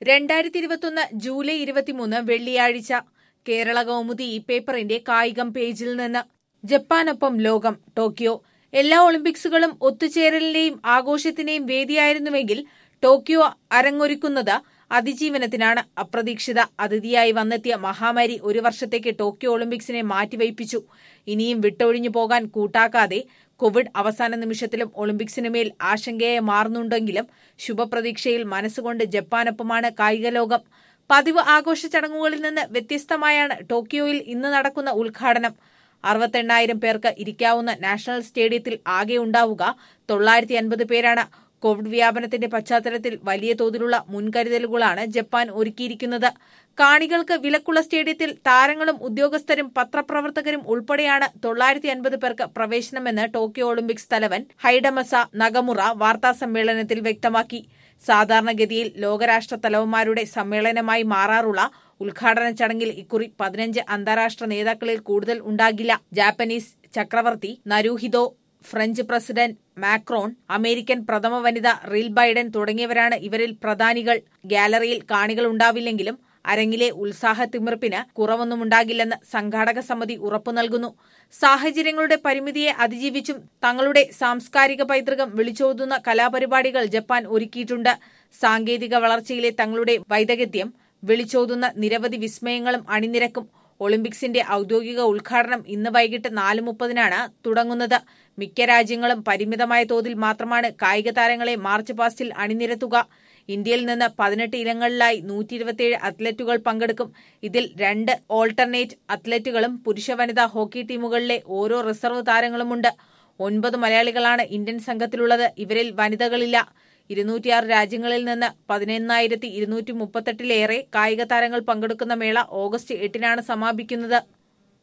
രണ്ടായിരത്തി ഇരുപത്തൊന്ന് ജൂലൈ ഇരുപത്തിമൂന്ന് വെള്ളിയാഴ്ച കേരള കൗമുദി ഈ പേപ്പറിന്റെ കായികം പേജിൽ നിന്ന് ജപ്പാനൊപ്പം ലോകം ടോക്കിയോ എല്ലാ ഒളിമ്പിക്സുകളും ഒത്തുചേരലിന്റെയും ആഘോഷത്തിന്റെയും വേദിയായിരുന്നുവെങ്കിൽ ടോക്കിയോ അരങ്ങൊരുക്കുന്നത് അതിജീവനത്തിനാണ് അപ്രതീക്ഷിത അതിഥിയായി വന്നെത്തിയ മഹാമാരി ഒരു വർഷത്തേക്ക് ടോക്കിയോ ഒളിമ്പിക്സിനെ മാറ്റിവയ്പ്പിച്ചു ഇനിയും വിട്ടൊഴിഞ്ഞു പോകാൻ കൂട്ടാക്കാതെ കോവിഡ് അവസാന നിമിഷത്തിലും ഒളിമ്പിക്സിനുമേൽ ആശങ്കയായി മാറുന്നുണ്ടെങ്കിലും ശുഭപ്രതീക്ഷയിൽ മനസ്സുകൊണ്ട് ജപ്പാനൊപ്പമാണ് കായിക ലോകം പതിവ് ആഘോഷ ചടങ്ങുകളിൽ നിന്ന് വ്യത്യസ്തമായാണ് ടോക്കിയോയിൽ ഇന്ന് നടക്കുന്ന ഉദ്ഘാടനം അറുപത്തെണ്ണായിരം പേർക്ക് ഇരിക്കാവുന്ന നാഷണൽ സ്റ്റേഡിയത്തിൽ ആകെ ഉണ്ടാവുക തൊള്ളായിരത്തി അൻപത് പേരാണ് കോവിഡ് വ്യാപനത്തിന്റെ പശ്ചാത്തലത്തിൽ വലിയ തോതിലുള്ള മുൻകരുതലുകളാണ് ജപ്പാൻ ഒരുക്കിയിരിക്കുന്നത് കാണികൾക്ക് വിലക്കുള്ള സ്റ്റേഡിയത്തിൽ താരങ്ങളും ഉദ്യോഗസ്ഥരും പത്രപ്രവർത്തകരും ഉൾപ്പെടെയാണ് തൊള്ളായിരത്തി അൻപത് പേർക്ക് പ്രവേശനമെന്ന് ടോക്കിയോ ഒളിമ്പിക്സ് തലവൻ ഹൈഡമസ നഗമുറ വാർത്താസമ്മേളനത്തിൽ വ്യക്തമാക്കി സാധാരണഗതിയിൽ ലോകരാഷ്ട്ര തലവന്മാരുടെ സമ്മേളനമായി മാറാറുള്ള ഉദ്ഘാടന ചടങ്ങിൽ ഇക്കുറി പതിനഞ്ച് അന്താരാഷ്ട്ര നേതാക്കളിൽ കൂടുതൽ ഉണ്ടാകില്ല ജാപ്പനീസ് ചക്രവർത്തി Naruhito French president Macron American പ്രഥമ വനിത റിൽ ബൈഡൻ തുടങ്ങിയവരാണ് ഇവരിൽ പ്രധാനികൾ ഗാലറിയിൽ കാണികൾ ഉണ്ടാവില്ലെങ്കിലും അരങ്ങിലെ ഉത്സാഹത്തിമിർപ്പിന് കുറവൊന്നുമുണ്ടാകില്ലെന്ന് സംഘാടക സമിതി ഉറപ്പു നൽകുന്നു സാഹചര്യങ്ങളുടെ പരിമിതിയെ അതിജീവിച്ചും തങ്ങളുടെ സാംസ്കാരിക പൈതൃകം വിളിച്ചോതുന്ന കലാപരിപാടികൾ ജപ്പാൻ ഒരുക്കിയിട്ടുണ്ട് സാങ്കേതിക വളർച്ചയിലെ തങ്ങളുടെ വൈദഗ്ധ്യം വിളിച്ചോതുന്ന നിരവധി വിസ്മയങ്ങളും അണിനിരക്കും ഒളിമ്പിക്സിന്റെ ഔദ്യോഗിക ഉദ്ഘാടനം ഇന്ന് വൈകിട്ട് നാല് മുപ്പതിനാണ് തുടങ്ങുന്നത് മിക്ക രാജ്യങ്ങളും പരിമിതമായ തോതിൽ മാത്രമാണ് കായിക താരങ്ങളെ മാർച്ച് പാസ്റ്റിൽ അണിനിരത്തുക ഇന്ത്യയിൽ നിന്ന് പതിനെട്ട് ഇനങ്ങളിലായി നൂറ്റി ഇരുപത്തിയേഴ് അത്ലറ്റുകൾ പങ്കെടുക്കും ഇതിൽ രണ്ട് ഓൾട്ടർനേറ്റ് അത്ലറ്റുകളും പുരുഷ വനിതാ ഹോക്കി ടീമുകളിലെ ഓരോ റിസർവ് താരങ്ങളുമുണ്ട് ഒൻപത് മലയാളികളാണ് ഇന്ത്യൻ സംഘത്തിലുള്ളത് ഇവരിൽ വനിതകളില്ല ഇരുന്നൂറ്റിയാറ് രാജ്യങ്ങളിൽ നിന്ന് പതിനൊന്നായിരത്തി ഇരുന്നൂറ്റി മുപ്പത്തെട്ടിലേറെ കായിക താരങ്ങൾ പങ്കെടുക്കുന്ന മേള ഓഗസ്റ്റ് എട്ടിനാണ് സമാപിക്കുന്നത്